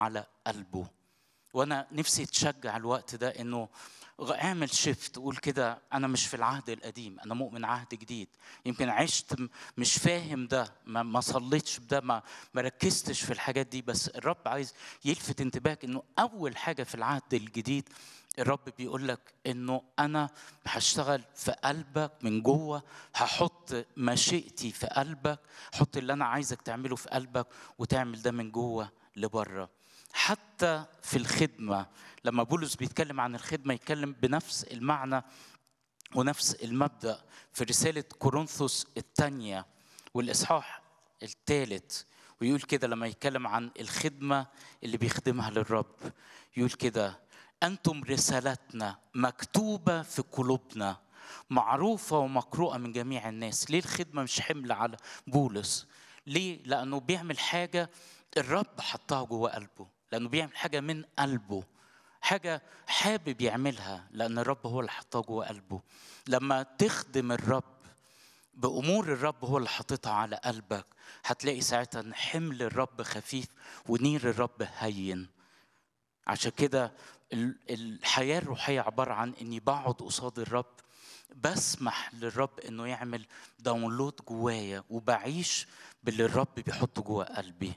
على قلبه وانا نفسي تشجع الوقت ده انه اعمل شيفت قول كده انا مش في العهد القديم انا مؤمن عهد جديد يمكن عشت م- مش فاهم ده ما, ما صليتش بده ما, ما ركزتش في الحاجات دي بس الرب عايز يلفت انتباهك انه اول حاجه في العهد الجديد الرب بيقول لك انه انا هشتغل في قلبك من جوه هحط مشيئتي في قلبك حط اللي انا عايزك تعمله في قلبك وتعمل ده من جوه لبره حتى في الخدمه لما بولس بيتكلم عن الخدمه يتكلم بنفس المعنى ونفس المبدا في رساله كورنثوس الثانيه والاصحاح الثالث ويقول كده لما يتكلم عن الخدمه اللي بيخدمها للرب يقول كده انتم رسالتنا مكتوبه في قلوبنا معروفه ومقروءه من جميع الناس ليه الخدمه مش حمل على بولس ليه لانه بيعمل حاجه الرب حطها جوه قلبه لانه بيعمل حاجه من قلبه حاجه حابب يعملها لان الرب هو اللي حطها جوه قلبه لما تخدم الرب بامور الرب هو اللي حاططها على قلبك هتلاقي ساعتها ان حمل الرب خفيف ونير الرب هين عشان كده ال- الحياه الروحيه عباره عن اني بقعد قصاد الرب بسمح للرب انه يعمل داونلود جوايا وبعيش باللي الرب بيحطه جوه قلبي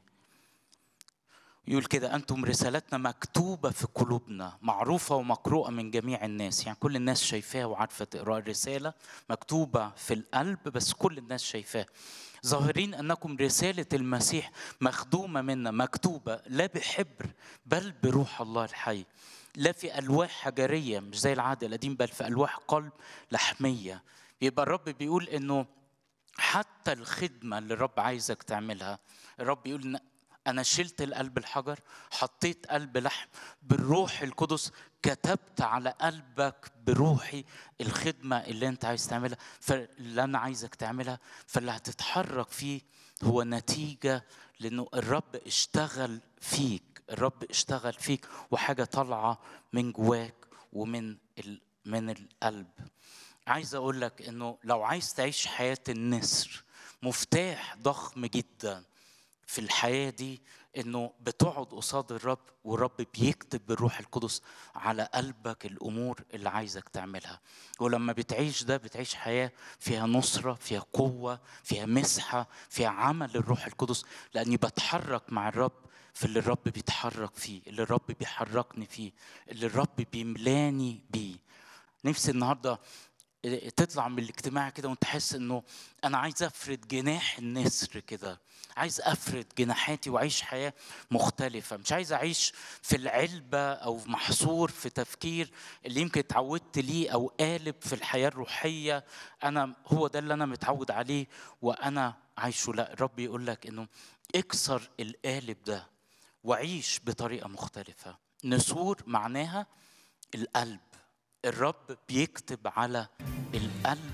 يقول كده انتم رسالتنا مكتوبه في قلوبنا معروفه ومقروءه من جميع الناس يعني كل الناس شايفاها وعارفه تقرا الرساله مكتوبه في القلب بس كل الناس شايفاها ظاهرين انكم رساله المسيح مخدومه منا مكتوبه لا بحبر بل بروح الله الحي لا في الواح حجريه مش زي العهد القديم بل في الواح قلب لحميه يبقى الرب بيقول انه حتى الخدمة اللي الرب عايزك تعملها الرب يقول إن أنا شلت القلب الحجر حطيت قلب لحم بالروح القدس كتبت على قلبك بروحي الخدمة اللي أنت عايز تعملها فاللي أنا عايزك تعملها فاللي هتتحرك فيه هو نتيجة لأنه الرب اشتغل فيك الرب اشتغل فيك وحاجة طالعة من جواك ومن ال... من القلب عايز اقول لك انه لو عايز تعيش حياه النسر مفتاح ضخم جدا في الحياه دي انه بتقعد قصاد الرب والرب بيكتب بالروح القدس على قلبك الامور اللي عايزك تعملها ولما بتعيش ده بتعيش حياه فيها نصره فيها قوه فيها مسحه فيها عمل الروح القدس لاني بتحرك مع الرب في اللي الرب بيتحرك فيه اللي الرب بيحركني فيه اللي الرب بيملاني بيه نفسي النهارده تطلع من الاجتماع كده وانت حاسس انه انا عايز افرد جناح النسر كده عايز افرد جناحاتي واعيش حياه مختلفه مش عايز اعيش في العلبه او محصور في تفكير اللي يمكن اتعودت ليه او قالب في الحياه الروحيه انا هو ده اللي انا متعود عليه وانا عايشه لا الرب يقول لك انه اكسر القالب ده وعيش بطريقه مختلفه نسور معناها القلب الرب بيكتب على القلب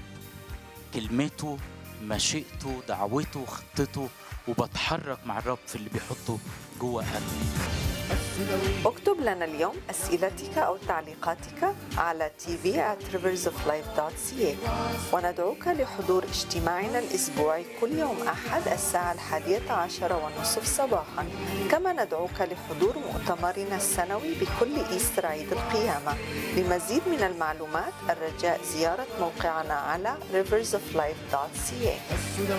كلمته مشيئته دعوته خطته وبتحرك مع الرب في اللي بيحطه جوه قلبي اكتب لنا اليوم أسئلتك أو تعليقاتك على tv at riversoflife.ca وندعوك لحضور اجتماعنا الأسبوعي كل يوم أحد الساعة الحادية عشر ونصف صباحا كما ندعوك لحضور مؤتمرنا السنوي بكل إيستر عيد القيامة لمزيد من المعلومات الرجاء زيارة موقعنا على riversoflife.ca